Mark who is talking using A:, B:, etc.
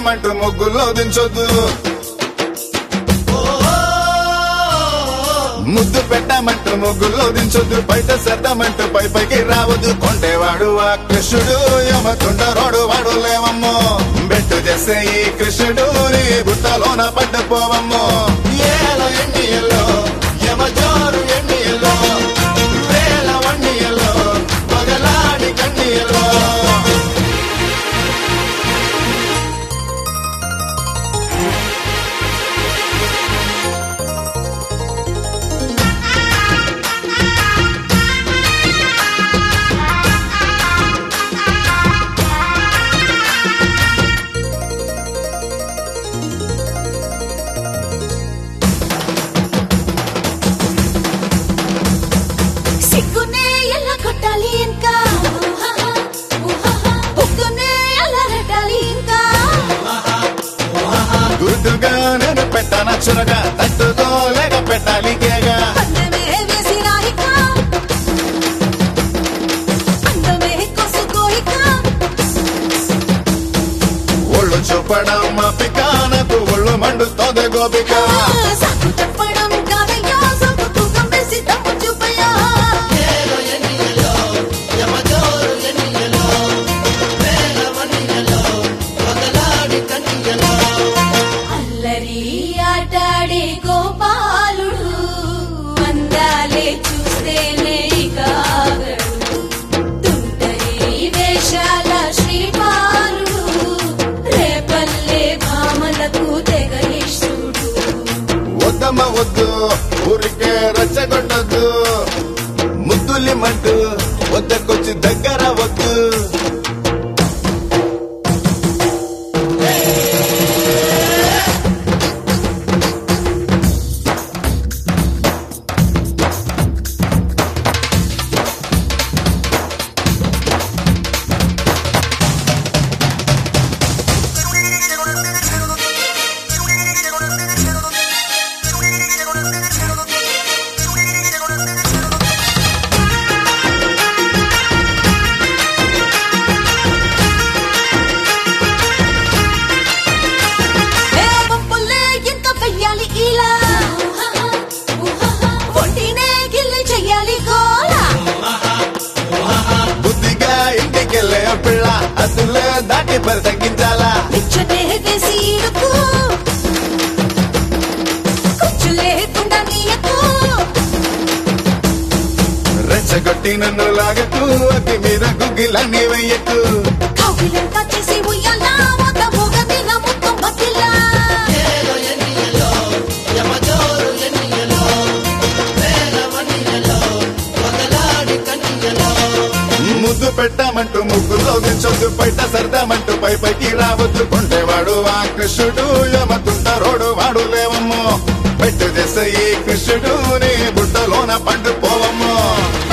A: పెట్టమంటూ ముగ్గుల్లో దించొద్దు ముద్దు పెట్టమంటూ ముగ్గుల్లో దించొద్దు బయట సెద్దమంటూ పై పైకి రావద్దు కొండేవాడు ఆ కృష్ణుడు యమతుండరోడు వాడు లేవమ్మో బెట్టు చేసే ఈ కృష్ణుడు నీ బుట్టలోన పడ్డపోవమ్మో ఏల ఎన్నియల్లో యమజోరు ఎన్నియల్లో వేల వన్నియల్లో పగలాడి కన్నియల్లో
B: సిగ్గునే ఎలా కొట్టాలి ఇంకా ఉగ్గునే ఎలా రెట్టాలి ఇంకా
A: గుర్తుగా నేను పెట్టాన చురగా తట్టుతో లేక పెట్టాలి కేగా
B: పందెమే వేసి రాయిక అందమే కొసుకోయిక
A: ఒళ్ళు చూపడం మా పికానకు ఒళ్ళు మండుతోంది గోపిక
B: సాకు చెప్పడం కాదయ్యా సొంత తూకం వేసి తప్పు చూపయ్యా అల్లరి ఆటాడే గోపాలుడు అందాలే చూస్తేనే కాగడు తుంటరి వేషాల శ్రీపాలుడు రేపల్లె భామలకు తెగ ఇష్టడు
A: వద్దమ్మ వద్దు ఊరికే రచ్చగొట్టద్దు ముద్దులిమంటూ వద్దకొచ్చి దగ్గర వద్దు
B: ఏ పంపుల్లే ఎంత వెయ్యాలి ఇలా ఒంటినే గిల్లి చెయ్యాలి గోలా
A: బుద్ధిగా ఇంటికెళ్ళే పిల్ల అసలే దాటి పరి తగ్గించాలా
B: నిచ్చనే వేసి ఇడుకు కుచ్చు లేకుండా నీయకు
A: రెచ్చగొట్టి నన్ను లాగకు అతి మీద గుగ్గిలన్నీ వెయ్యకు
B: కౌగిలంతా చేసి ఉయ్యాలా ఒక మూగ దిన మొత్తం బతిలా
A: ముద్దు పెట్టామంటూ ముగ్గులో దించొద్దు బయట సర్దామంటూ పై పైకి రావద్దు కొండేవాడు ఆ కృష్ణుడు యమతుంటరోడు వాడు లేవమ్మో పెట్టు చేసే ఈ కృష్ణుడు నీ బుట్టలోన పండు పోవమ్మో